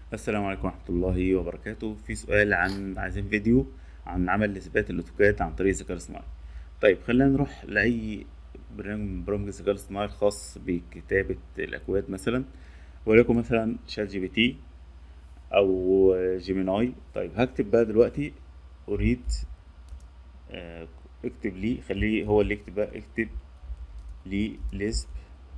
السلام عليكم ورحمة الله وبركاته في سؤال عن عايزين فيديو عن عمل إثبات الأوتوكاد عن طريق الذكاء الاصطناعي طيب خلينا نروح لأي برنامج من برامج الذكاء الاصطناعي الخاص بكتابة الأكواد مثلا وليكن مثلا شات جي بي تي أو جيميناي طيب هكتب بقى دلوقتي أريد آه، اكتب لي خليه هو اللي يكتب بقى اكتب لي ليسب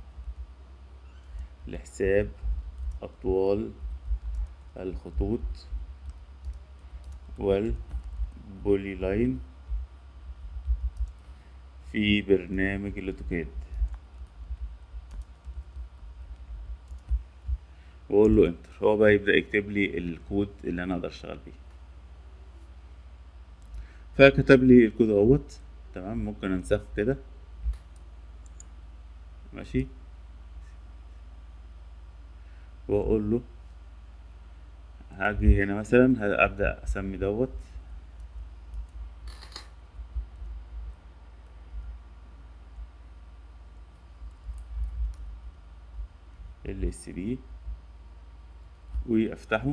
لحساب أطوال الخطوط والبولي لاين في برنامج الاوتوكاد واقول له انتر هو بقى يبدأ يكتب لي الكود اللي انا اقدر اشتغل بيه فكتب لي الكود اهوت تمام ممكن انسخه كده ماشي واقول له هاجي هنا مثلا ابدا اسمي دوت ال اس بي وافتحه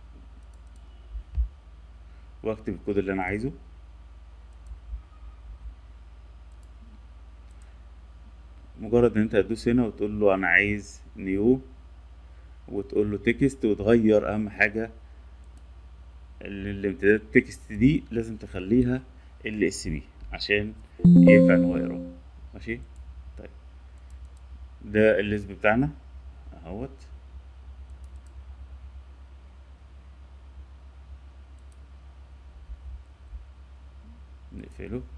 واكتب الكود اللي انا عايزه مجرد ان انت هتدوس هنا وتقول له انا عايز نيو وتقول له تكست وتغير اهم حاجه الامتدادات التكست دي لازم تخليها ال اس بي عشان ينفع ان هو يقراه ماشي طيب ده الليسب بتاعنا اهوت نقفله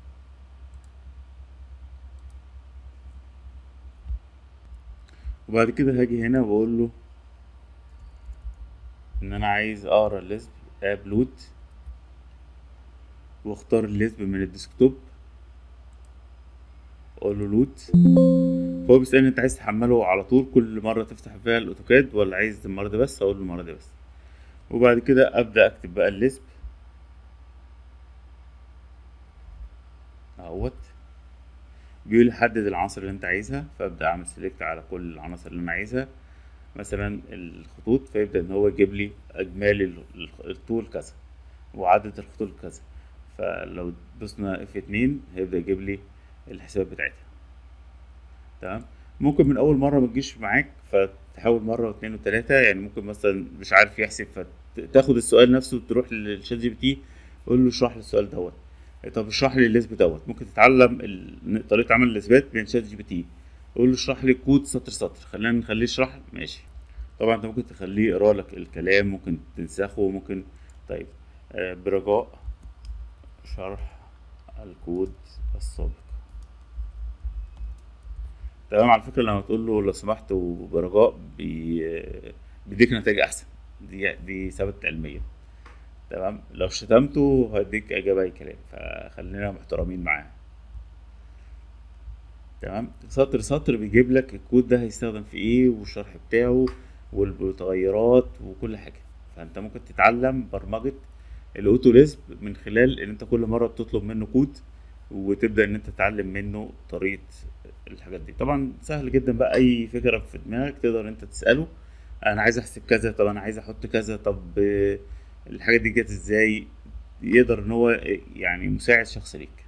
وبعد كده هاجي هنا واقول له ان انا عايز اقرا الليسب اب لوت واختار الليسب من الديسكتوب اقول له لوت فهو بيسألني انت عايز تحمله على طول كل مرة تفتح فيها الاوتوكاد ولا عايز المرة دي بس اقول له المرة دي بس وبعد كده ابدأ اكتب بقى الليسب اهوت بيقول لي حدد العناصر اللي انت عايزها فابدأ اعمل سيلكت على كل العناصر اللي انا عايزها مثلا الخطوط فيبدأ ان هو يجيب لي اجمالي الطول كذا وعدد الخطوط كذا فلو دوسنا اف اتنين هيبدأ يجيب لي الحساب بتاعتها تمام ممكن من اول مره ما تجيش معاك فتحاول مره واثنين وثلاثه يعني ممكن مثلا مش عارف يحسب فتاخد السؤال نفسه وتروح للشات جي بي تي قول له اشرح لي السؤال دوت طب اشرح لي الاثبات دوت ممكن تتعلم ال... طريقه عمل الاثبات من شات جي بي تي قول له اشرح لي كود سطر سطر خلينا نخليه يشرح ماشي طبعا انت ممكن تخليه يقرا لك الكلام ممكن تنسخه ممكن طيب آه برجاء شرح الكود السابق تمام على فكره لما تقول له لو سمحت وبرجاء بي... بيديك نتائج احسن دي دي ثبت علميا تمام لو شتمته هيديك اجابه اي كلام فخلينا محترمين معاه تمام سطر سطر بيجيب لك الكود ده هيستخدم في ايه والشرح بتاعه والمتغيرات وكل حاجه فانت ممكن تتعلم برمجه الاوتو ليسب من خلال ان انت كل مره بتطلب منه كود وتبدا ان انت تتعلم منه طريقه الحاجات دي طبعا سهل جدا بقى اي فكره في دماغك تقدر انت تساله انا عايز احسب كذا طب انا عايز احط كذا طب الحاجات دي جت ازاي يقدر ان هو يعني مساعد شخص ليك